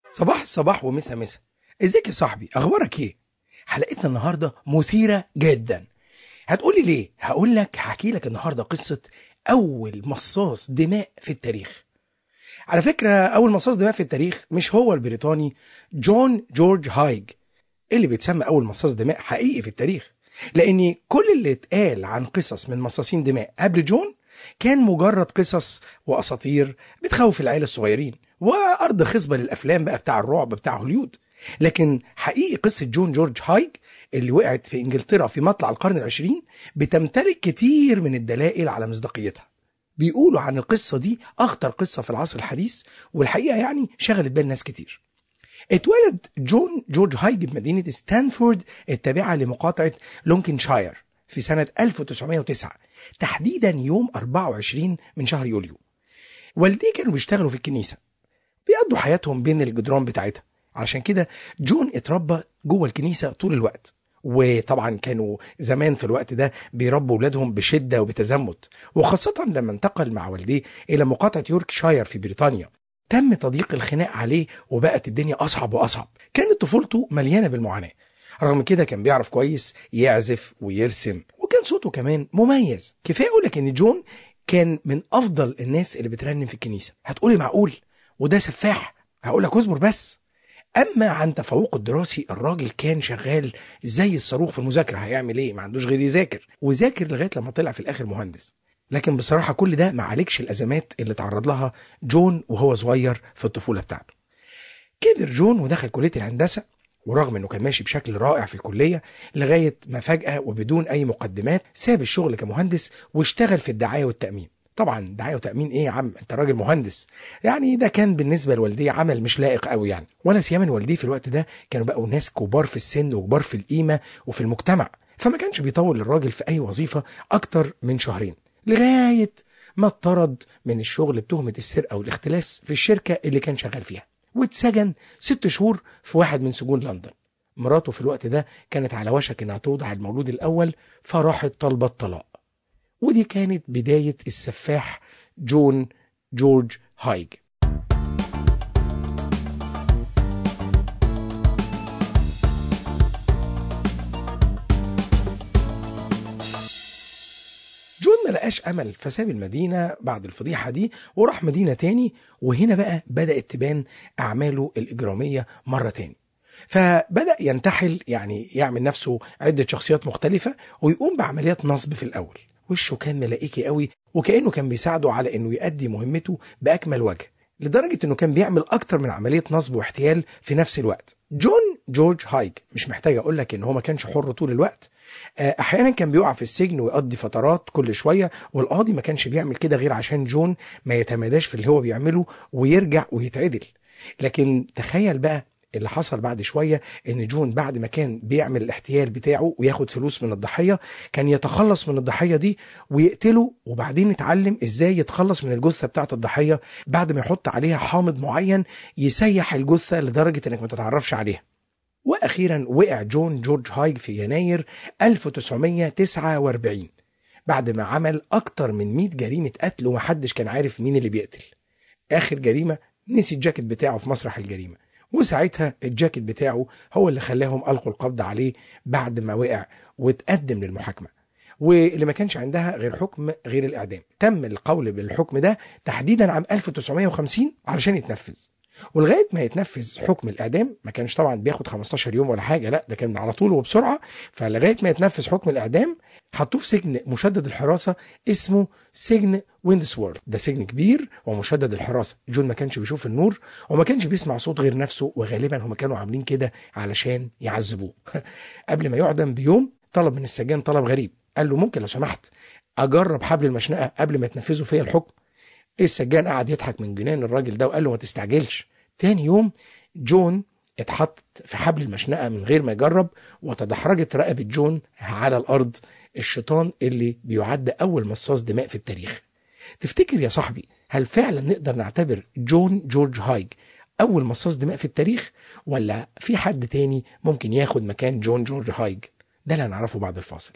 صباح الصباح ومسا مسا ازيك يا صاحبي اخبارك ايه حلقتنا النهارده مثيره جدا هتقولي ليه هقول لك هحكي لك النهارده قصه اول مصاص دماء في التاريخ على فكره اول مصاص دماء في التاريخ مش هو البريطاني جون جورج هايج اللي بيتسمى اول مصاص دماء حقيقي في التاريخ لان كل اللي اتقال عن قصص من مصاصين دماء قبل جون كان مجرد قصص واساطير بتخوف العيال الصغيرين وارض خصبه للافلام بقى بتاع الرعب بتاع هوليود لكن حقيقي قصه جون جورج هايج اللي وقعت في انجلترا في مطلع القرن العشرين بتمتلك كتير من الدلائل على مصداقيتها بيقولوا عن القصه دي اخطر قصه في العصر الحديث والحقيقه يعني شغلت بال ناس كتير اتولد جون جورج هايج بمدينه ستانفورد التابعه لمقاطعه لونكنشاير في سنه 1909 تحديدا يوم 24 من شهر يوليو والديه كانوا بيشتغلوا في الكنيسه بيقضوا حياتهم بين الجدران بتاعتها علشان كده جون اتربى جوه الكنيسه طول الوقت وطبعا كانوا زمان في الوقت ده بيربوا ولادهم بشده وبتزمت وخاصه لما انتقل مع والديه الى مقاطعه يوركشاير في بريطانيا تم تضييق الخناق عليه وبقت الدنيا اصعب واصعب كانت طفولته مليانه بالمعاناه رغم كده كان بيعرف كويس يعزف ويرسم وكان صوته كمان مميز كفايه اقول لك ان جون كان من افضل الناس اللي بترنم في الكنيسه هتقولي معقول وده سفاح هقول لك اصبر بس اما عن تفوقه الدراسي الراجل كان شغال زي الصاروخ في المذاكره هيعمل ايه ما عندوش غير يذاكر وذاكر لغايه لما طلع في الاخر مهندس لكن بصراحه كل ده ما عالجش الازمات اللي تعرض لها جون وهو صغير في الطفوله بتاعته كبر جون ودخل كليه الهندسه ورغم انه كان ماشي بشكل رائع في الكليه لغايه ما فجاه وبدون اي مقدمات ساب الشغل كمهندس واشتغل في الدعايه والتامين طبعا دعايه وتامين ايه يا عم انت راجل مهندس يعني ده كان بالنسبه لوالديه عمل مش لائق قوي يعني ولا سيما ان والديه في الوقت ده كانوا بقوا ناس كبار في السن وكبار في القيمه وفي المجتمع فما كانش بيطول الراجل في اي وظيفه اكتر من شهرين لغايه ما اتطرد من الشغل بتهمه السرقه والاختلاس في الشركه اللي كان شغال فيها واتسجن ست شهور في واحد من سجون لندن مراته في الوقت ده كانت على وشك انها توضع المولود الاول فراحت طالبه الطلاق ودي كانت بداية السفاح جون جورج هايج جون ما لقاش امل فساب المدينه بعد الفضيحه دي وراح مدينه تاني وهنا بقى بدات تبان اعماله الاجراميه مره تاني فبدا ينتحل يعني يعمل نفسه عده شخصيات مختلفه ويقوم بعمليات نصب في الاول وشه كان ملائكي قوي وكانه كان بيساعده على انه يؤدي مهمته باكمل وجه لدرجه انه كان بيعمل اكتر من عمليه نصب واحتيال في نفس الوقت جون جورج هايج مش محتاج اقول لك ان هو ما كانش حر طول الوقت احيانا كان بيقع في السجن ويقضي فترات كل شويه والقاضي ما كانش بيعمل كده غير عشان جون ما يتماداش في اللي هو بيعمله ويرجع ويتعدل لكن تخيل بقى اللي حصل بعد شويه ان جون بعد ما كان بيعمل الاحتيال بتاعه وياخد فلوس من الضحيه كان يتخلص من الضحيه دي ويقتله وبعدين يتعلم ازاي يتخلص من الجثه بتاعه الضحيه بعد ما يحط عليها حامض معين يسيح الجثه لدرجه انك ما تتعرفش عليها واخيرا وقع جون جورج هايج في يناير 1949 بعد ما عمل اكتر من 100 جريمه قتل ومحدش كان عارف مين اللي بيقتل اخر جريمه نسي الجاكيت بتاعه في مسرح الجريمه وساعتها الجاكيت بتاعه هو اللي خلاهم ألقوا القبض عليه بعد ما وقع واتقدم للمحاكمة واللي ما كانش عندها غير حكم غير الإعدام تم القول بالحكم ده تحديدا عام 1950 علشان يتنفذ ولغايه ما يتنفذ حكم الاعدام ما كانش طبعا بياخد 15 يوم ولا حاجه لا ده كان على طول وبسرعه فلغايه ما يتنفذ حكم الاعدام حطوه في سجن مشدد الحراسه اسمه سجن ويندسورث ده سجن كبير ومشدد الحراسه جون ما كانش بيشوف النور وما كانش بيسمع صوت غير نفسه وغالبا هم كانوا عاملين كده علشان يعذبوه قبل ما يعدم بيوم طلب من السجان طلب غريب قال له ممكن لو سمحت اجرب حبل المشنقه قبل ما تنفذوا فيا الحكم السجان قعد يضحك من جنان الراجل ده وقال له ما تستعجلش تاني يوم جون اتحط في حبل المشنقه من غير ما يجرب وتدحرجت رقبه جون على الارض الشيطان اللي بيعد اول مصاص دماء في التاريخ تفتكر يا صاحبي هل فعلا نقدر نعتبر جون جورج هايج اول مصاص دماء في التاريخ ولا في حد تاني ممكن ياخد مكان جون جورج هايج ده اللي هنعرفه بعد الفاصل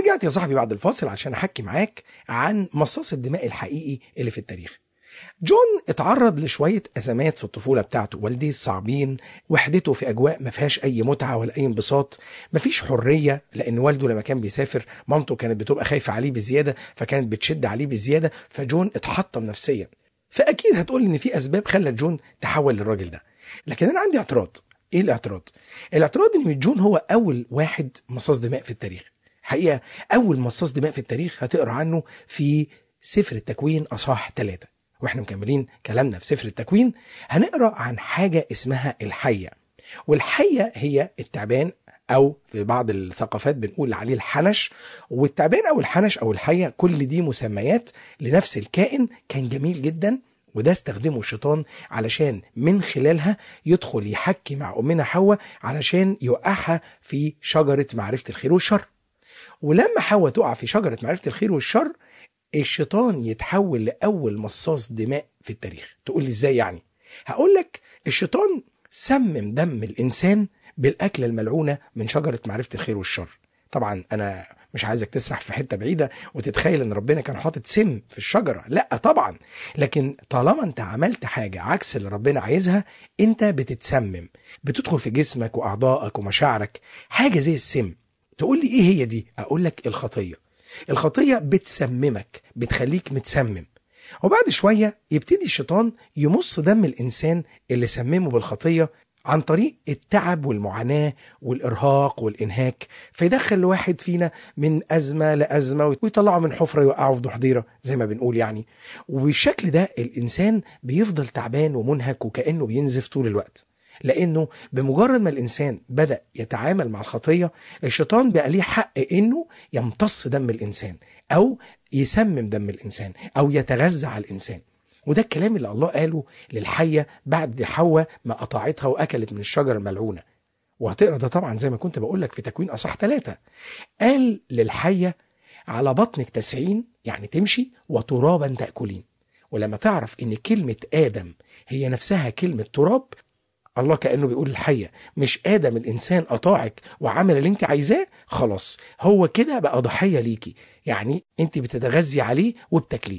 ورجعت يا صاحبي بعد الفاصل عشان احكي معاك عن مصاص الدماء الحقيقي اللي في التاريخ جون اتعرض لشوية أزمات في الطفولة بتاعته والديه صعبين وحدته في أجواء ما فيهاش أي متعة ولا أي انبساط مفيش حرية لأن والده لما كان بيسافر مامته كانت بتبقى خايفة عليه بزيادة فكانت بتشد عليه بزيادة فجون اتحطم نفسيا فأكيد هتقول إن في أسباب خلت جون تحول للراجل ده لكن أنا عندي اعتراض إيه الاعتراض؟ الاعتراض إن جون هو أول واحد مصاص دماء في التاريخ حقيقة أول مصاص دماء في التاريخ هتقرأ عنه في سفر التكوين أصحاح ثلاثة واحنا مكملين كلامنا في سفر التكوين هنقرا عن حاجه اسمها الحيه والحيه هي التعبان او في بعض الثقافات بنقول عليه الحنش والتعبان او الحنش او الحيه كل دي مسميات لنفس الكائن كان جميل جدا وده استخدمه الشيطان علشان من خلالها يدخل يحكي مع امنا حواء علشان يوقعها في شجره معرفه الخير والشر ولما حواء تقع في شجره معرفه الخير والشر الشيطان يتحول لاول مصاص دماء في التاريخ تقول لي ازاي يعني هقول لك الشيطان سمم دم الانسان بالاكله الملعونه من شجره معرفه الخير والشر طبعا انا مش عايزك تسرح في حته بعيده وتتخيل ان ربنا كان حاطط سم في الشجره لا طبعا لكن طالما انت عملت حاجه عكس اللي ربنا عايزها انت بتتسمم بتدخل في جسمك واعضائك ومشاعرك حاجه زي السم تقول لي ايه هي دي اقول لك الخطيه الخطيه بتسممك بتخليك متسمم وبعد شويه يبتدي الشيطان يمص دم الانسان اللي سممه بالخطيه عن طريق التعب والمعاناه والارهاق والانهاك فيدخل الواحد فينا من ازمه لازمه ويطلعه من حفره يوقعه في ضحضيره زي ما بنقول يعني وبالشكل ده الانسان بيفضل تعبان ومنهك وكانه بينزف طول الوقت لانه بمجرد ما الانسان بدا يتعامل مع الخطيه الشيطان بقى ليه حق انه يمتص دم الانسان او يسمم دم الانسان او يتغذى على الانسان وده الكلام اللي الله قاله للحيه بعد حواء ما قطعتها واكلت من الشجره الملعونه وهتقرا ده طبعا زي ما كنت بقول لك في تكوين اصح ثلاثة قال للحيه على بطنك تسعين يعني تمشي وترابا تاكلين ولما تعرف ان كلمه ادم هي نفسها كلمه تراب الله كانه بيقول للحيه مش ادم الانسان قطاعك وعمل اللي انت عايزاه خلاص هو كده بقى ضحيه ليكي يعني انت بتتغذي عليه وبتاكليه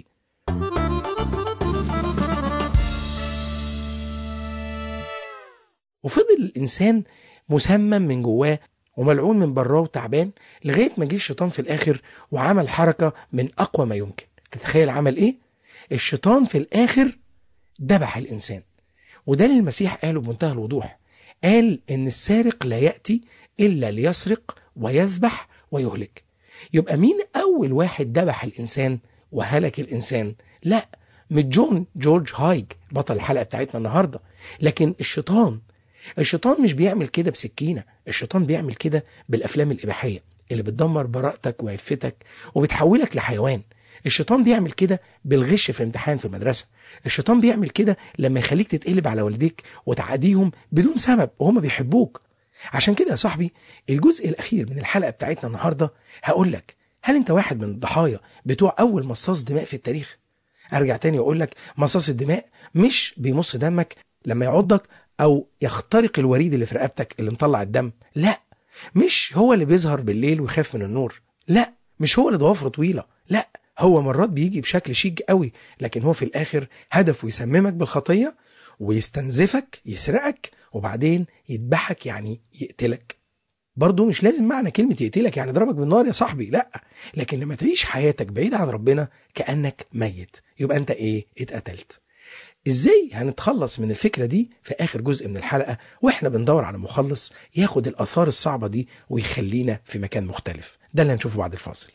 وفضل الانسان مسمم من جواه وملعون من براه وتعبان لغايه ما جه الشيطان في الاخر وعمل حركه من اقوى ما يمكن تتخيل عمل ايه الشيطان في الاخر ذبح الانسان وده اللي المسيح قاله بمنتهى الوضوح قال ان السارق لا ياتي الا ليسرق ويذبح ويهلك يبقى مين اول واحد ذبح الانسان وهلك الانسان لا مش جون جورج هايج بطل الحلقه بتاعتنا النهارده لكن الشيطان الشيطان مش بيعمل كده بسكينه الشيطان بيعمل كده بالافلام الاباحيه اللي بتدمر براءتك وعفتك وبتحولك لحيوان الشيطان بيعمل كده بالغش في الامتحان في المدرسه الشيطان بيعمل كده لما يخليك تتقلب على والديك وتعاديهم بدون سبب وهم بيحبوك عشان كده يا صاحبي الجزء الاخير من الحلقه بتاعتنا النهارده هقول لك هل انت واحد من الضحايا بتوع اول مصاص دماء في التاريخ ارجع تاني واقول لك مصاص الدماء مش بيمص دمك لما يعضك او يخترق الوريد اللي في رقبتك اللي مطلع الدم لا مش هو اللي بيظهر بالليل ويخاف من النور لا مش هو اللي ضوافره طويله لا هو مرات بيجي بشكل شيك قوي لكن هو في الاخر هدفه يسممك بالخطيه ويستنزفك يسرقك وبعدين يذبحك يعني يقتلك برضه مش لازم معنى كلمة يقتلك يعني ضربك بالنار يا صاحبي لا لكن لما تعيش حياتك بعيد عن ربنا كأنك ميت يبقى انت ايه اتقتلت ازاي هنتخلص من الفكرة دي في اخر جزء من الحلقة واحنا بندور على مخلص ياخد الاثار الصعبة دي ويخلينا في مكان مختلف ده اللي هنشوفه بعد الفاصل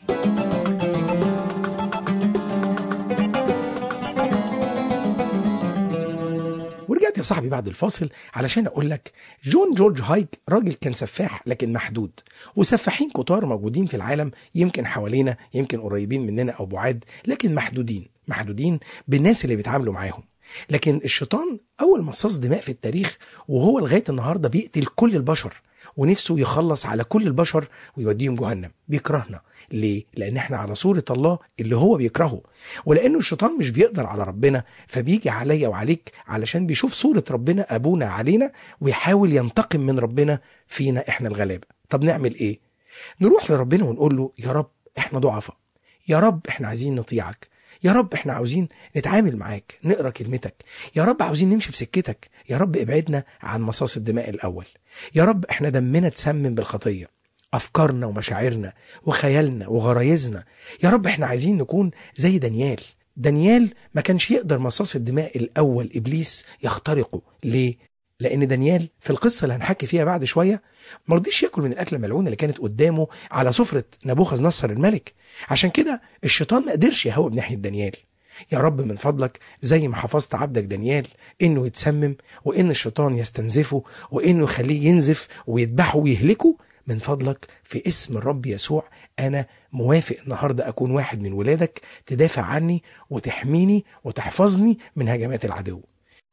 ورجعت يا صاحبي بعد الفاصل علشان اقول لك جون جورج هايك راجل كان سفاح لكن محدود وسفاحين كتار موجودين في العالم يمكن حوالينا يمكن قريبين مننا او بعاد لكن محدودين محدودين بالناس اللي بيتعاملوا معاهم لكن الشيطان اول مصاص دماء في التاريخ وهو لغايه النهارده بيقتل كل البشر ونفسه يخلص على كل البشر ويوديهم جهنم بيكرهنا ليه؟ لأن احنا على صورة الله اللي هو بيكرهه ولأنه الشيطان مش بيقدر على ربنا فبيجي عليا وعليك علشان بيشوف صورة ربنا أبونا علينا ويحاول ينتقم من ربنا فينا احنا الغلابة طب نعمل ايه؟ نروح لربنا ونقول له يا رب احنا ضعفاء يا رب احنا عايزين نطيعك يا رب احنا عاوزين نتعامل معاك نقرا كلمتك يا رب عاوزين نمشي في سكتك يا رب ابعدنا عن مصاص الدماء الاول يا رب احنا دمنا تسمم بالخطيه افكارنا ومشاعرنا وخيالنا وغرايزنا يا رب احنا عايزين نكون زي دانيال دانيال ما كانش يقدر مصاص الدماء الاول ابليس يخترقه ليه لان دانيال في القصه اللي هنحكي فيها بعد شويه ما رضيش ياكل من الاكله الملعونه اللي كانت قدامه على سفره نبوخذ نصر الملك عشان كده الشيطان ما قدرش يهوب ناحيه دانيال يا رب من فضلك زي ما حفظت عبدك دانيال انه يتسمم وان الشيطان يستنزفه وانه يخليه ينزف ويذبحه ويهلكه من فضلك في اسم الرب يسوع انا موافق النهارده اكون واحد من ولادك تدافع عني وتحميني وتحفظني من هجمات العدو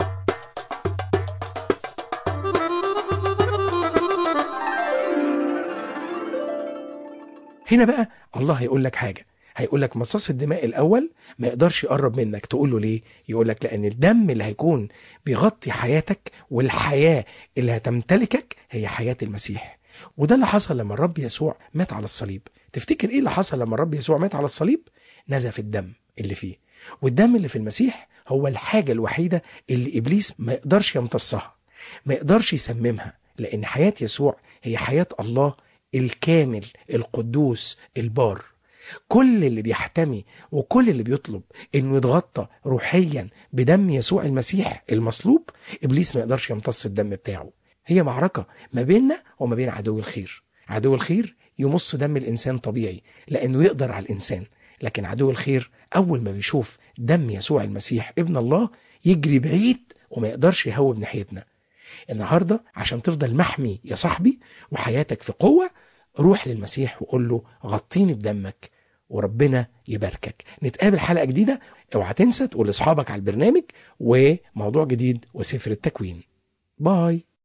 هنا بقى الله هيقول لك حاجه هيقول لك مصاص الدماء الاول ما يقدرش يقرب منك تقول له ليه يقول لك لان الدم اللي هيكون بيغطي حياتك والحياه اللي هتمتلكك هي حياه المسيح وده اللي حصل لما الرب يسوع مات على الصليب تفتكر ايه اللي حصل لما الرب يسوع مات على الصليب نزف الدم اللي فيه والدم اللي في المسيح هو الحاجه الوحيده اللي ابليس ما يقدرش يمتصها ما يقدرش يسممها لان حياه يسوع هي حياه الله الكامل القدوس البار كل اللي بيحتمي وكل اللي بيطلب انه يتغطى روحيا بدم يسوع المسيح المصلوب ابليس ما يقدرش يمتص الدم بتاعه هي معركه ما بيننا وما بين عدو الخير عدو الخير يمص دم الانسان طبيعي لانه يقدر على الانسان لكن عدو الخير اول ما بيشوف دم يسوع المسيح ابن الله يجري بعيد وما يقدرش يهوب ناحيتنا النهارده عشان تفضل محمي يا صاحبي وحياتك في قوه روح للمسيح وقول له غطيني بدمك وربنا يباركك نتقابل حلقه جديده اوعى تنسى تقول لاصحابك على البرنامج وموضوع جديد وسفر التكوين باي